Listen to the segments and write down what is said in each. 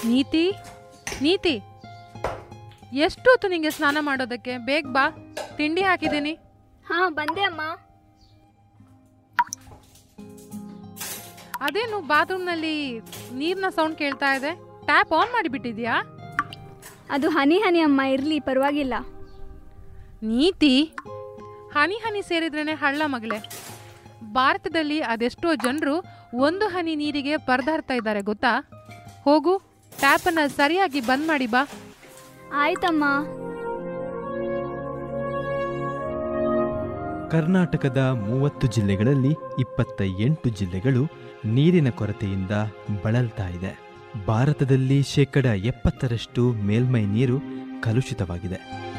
ನೀತಿ ನೀತಿ ಎಷ್ಟೊತ್ತು ನಿಂಗೆ ಸ್ನಾನ ಮಾಡೋದಕ್ಕೆ ಬೇಗ ಬಾ ತಿಂಡಿ ಹಾಕಿದ್ದೀನಿ ಹಾ ಬಂದೆ ಅಮ್ಮ ಅದೇನು ಬಾತ್ರೂಮ್ನಲ್ಲಿ ನೀರಿನ ಸೌಂಡ್ ಕೇಳ್ತಾ ಇದೆ ಟ್ಯಾಪ್ ಆನ್ ಮಾಡಿಬಿಟ್ಟಿದ್ಯಾ ಅದು ಹನಿ ಹನಿ ಅಮ್ಮ ಇರ್ಲಿ ಪರವಾಗಿಲ್ಲ ನೀತಿ ಹನಿ ಹನಿ ಸೇರಿದ್ರೇನೆ ಹಳ್ಳ ಮಗಳೇ ಭಾರತದಲ್ಲಿ ಅದೆಷ್ಟೋ ಜನರು ಒಂದು ಹನಿ ನೀರಿಗೆ ಪರದಾಡ್ತಾ ಇದ್ದಾರೆ ಗೊತ್ತಾ ಹೋಗು ಟ್ಯಾಪನ್ನು ಸರಿಯಾಗಿ ಬಂದ್ ಮಾಡಿ ಬಾ ಆಯ್ತಮ್ಮ ಕರ್ನಾಟಕದ ಮೂವತ್ತು ಜಿಲ್ಲೆಗಳಲ್ಲಿ ಇಪ್ಪತ್ತ ಎಂಟು ಜಿಲ್ಲೆಗಳು ನೀರಿನ ಕೊರತೆಯಿಂದ ಬಳಲ್ತಾ ಇದೆ ಭಾರತದಲ್ಲಿ ಶೇಕಡ ಎಪ್ಪತ್ತರಷ್ಟು ಮೇಲ್ಮೈ ನೀರು ಕಲುಷಿತವಾಗಿದೆ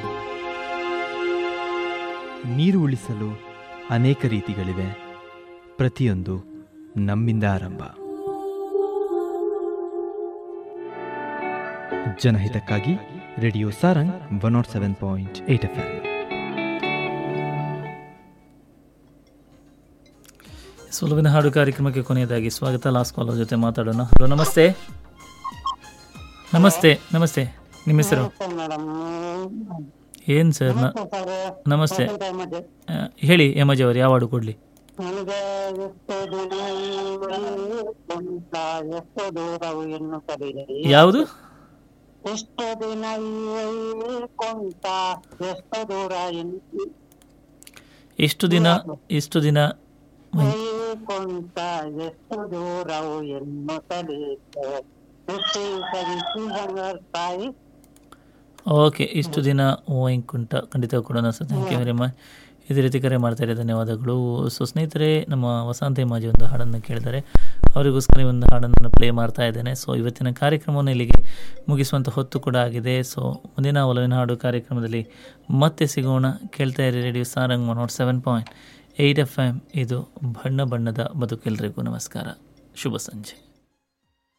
ನೀರು ಉಳಿಸಲು ಅನೇಕ ರೀತಿಗಳಿವೆ ಪ್ರತಿಯೊಂದು ನಮ್ಮಿಂದ ಆರಂಭ ಜನಹಿತಕ್ಕಾಗಿ radio Sarang one naught seven point eight F M ಸುಲಭಿನ ಹಾಡು ಕಾರ್ಯಕ್ರಮಕ್ಕೆ ಕೊನೆಯದಾಗಿ ಸ್ವಾಗತ ಲಾಸ್ಟ್ ಕಾಲರ್ ಜೊತೆ ಮಾತಾಡೋಣ ಹಲೋ ನಮಸ್ತೆ ನಮಸ್ತೆ ನಮಸ್ತೆ ನಿಮ್ಮ ಹೆಸರು ಏನು ಸರ್ ನ ನಮಸ್ತೆ ಆ, ಹೇಳಿ ಯಮಜ್ ಅವರು ಯಾವ ಹಾಡು ಕೊಡಲಿ ನನಗೆ ಎಷ್ಟು ದಿನ ಕುಂತ ಎಷ್ಟು ದೂರವು ಇನ್ನು ಕಡಿಲೆ ಯಾವುದು ಎಷ್ಟು ದಿನ ಕುಂತ ಎಷ್ಟು ದೂರ ಇನ್ನು ಎಷ್ಟು ದಿನ ಎಷ್ಟು ದಿನ ಕುಂತ ಎಷ್ಟು ದೂರವು ಇನ್ನು ಕಡಿಲೆ ತಾಯಿ ಓಕೆ ಇಷ್ಟು ದಿನ ವೈಂಕುಂಠ ಖಂಡಿತ ಕೊಡೋಣ sir thank you very much ಇದೇ ರೀತಿ ಕರೆ ಮಾಡ್ತಾರೆ ಧನ್ಯವಾದಗಳು ಸೊ ಸ್ನೇಹಿತರೆ ನಮ್ಮ ವಸಂತ ಮಾಜಿ ಒಂದು ಹಾಡನ್ನು ಕೇಳಿದರೆ ಅವರಿಗೋಸ್ಕರ ಈ ಒಂದು ಹಾಡನ್ನು ನಾನು ಪ್ಲೇ ಮಾಡ್ತಾ ಇದ್ದೇನೆ ಸೊ ಇವತ್ತಿನ ಕಾರ್ಯಕ್ರಮವನ್ನು ಇಲ್ಲಿಗೆ ಮುಗಿಸುವಂಥ ಹೊತ್ತು ಕೂಡ ಆಗಿದೆ ಸೊ ಮುಂದಿನ ಒಲವಿನ ಹಾಡು ಕಾರ್ಯಕ್ರಮದಲ್ಲಿ ಮತ್ತೆ ಸಿಗೋಣ ಕೇಳ್ತಾ ಇರಿ radio Sarang naught seven point eight F M ಇದು ಬಣ್ಣ ಬಣ್ಣದ ಬದುಕೆಲ್ಲರಿಗೂ ನಮಸ್ಕಾರ ಶುಭ ಸಂಜೆ